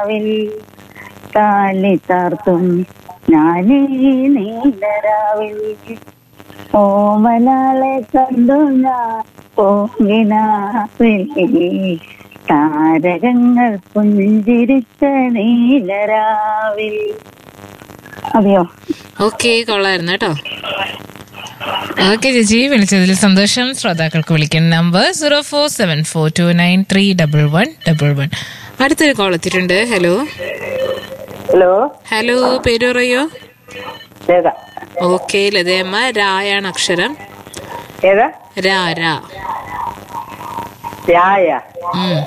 നീലരാവിൽ താലി താർത്തും ഞാനീ നീലരാവിൽ ഓമനാളെ കണ്ടു ഞാൻ പോകിനാവിൽ താരകങ്ങൾ പുഞ്ചിരിച്ച നീലരാവിൽ അതെയോ ഓക്കെ കൊള്ളായിരുന്നു കേട്ടോ ഓക്കെ ചേച്ചി വിളിച്ചതിൽ സന്തോഷം ശ്രോതാക്കൾക്ക് വിളിക്കുന്ന number zero four seven four two nine three double one double one അടുത്തൊരു കോൾ എത്തിയിട്ടുണ്ട് ഹലോ ഹലോ ഹലോ പേര് പറയോ ഏതാ ഓക്കെ ലതയമ്മ രായാണ് അക്ഷരം ഏതാ രാ രാ രായ ഉം.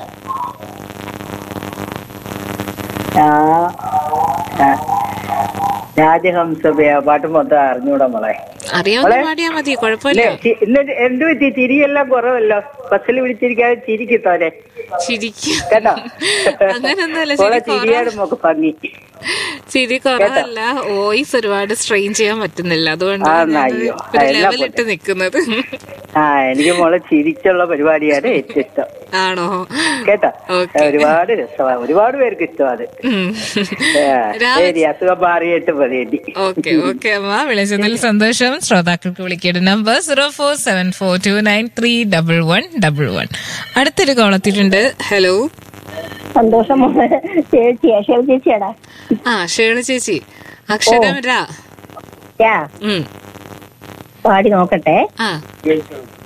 രാ- ആ. രാജഹംസഭയ പാട്ട് മൊത്തം അറിഞ്ഞൂടാ മോളെ അറിയാവുന്ന പാടിയാ മതി കുഴപ്പമില്ല ഇല്ലേ, ചി- ഇന്ന് എന്ത് പറ്റി ചിരിയെല്ലാം കുറവല്ലോ ബസ്സിൽ വിളിച്ചിരിക്കാതെ ചിരിക്കത്തോലെ ചിരിക്കും കേട്ടോ അങ്ങനൊന്നുമല്ല മോളെ ചിരി ചിരിയാണ് മോക്ക് ഭംഗി ചിരി കുറവല്ല വോയിസ് ഒരുപാട് സ്ട്രെയിൻ ചെയ്യാൻ പറ്റുന്നില്ല ആ, അതുകൊണ്ടാണ് ഞാൻ അയ്യോ. ഒരു എല്ലാം ലെവലിട്ട് നിക്കുന്നത് ആ എനിക്ക് മോളെ ചിരിച്ചുള്ള പരിപാടിയാണ് ഏറ്റവും ഇഷ്ടം ആണോ കേട്ടോ ഓക്കെ ഒരുപാട് രസമാണ് ഒരുപാട് പേർക്ക് ഇഷ്ടമാണ് ശരി അസുഖം മാറിയിട്ട് മതി എടി ഓക്കെ ഓക്കെ അമ്മ വിളിച്ചതിൽ സന്തോഷം ശ്രോതാക്കൾക്ക് വിളിക്കേണ്ട number zero four seven four two nine three double one double one അടുത്തൊരു കോൾ എത്തിയിട്ടുണ്ട് ഹലോ സന്തോഷം മോളെ ചേച്ചിയാ ശിവ ചേച്ചിയാടാ ആ ഷേണ ചേച്ചി അക്ഷരം രാ യാ ഉം. പാടി നോക്കട്ടെ ആ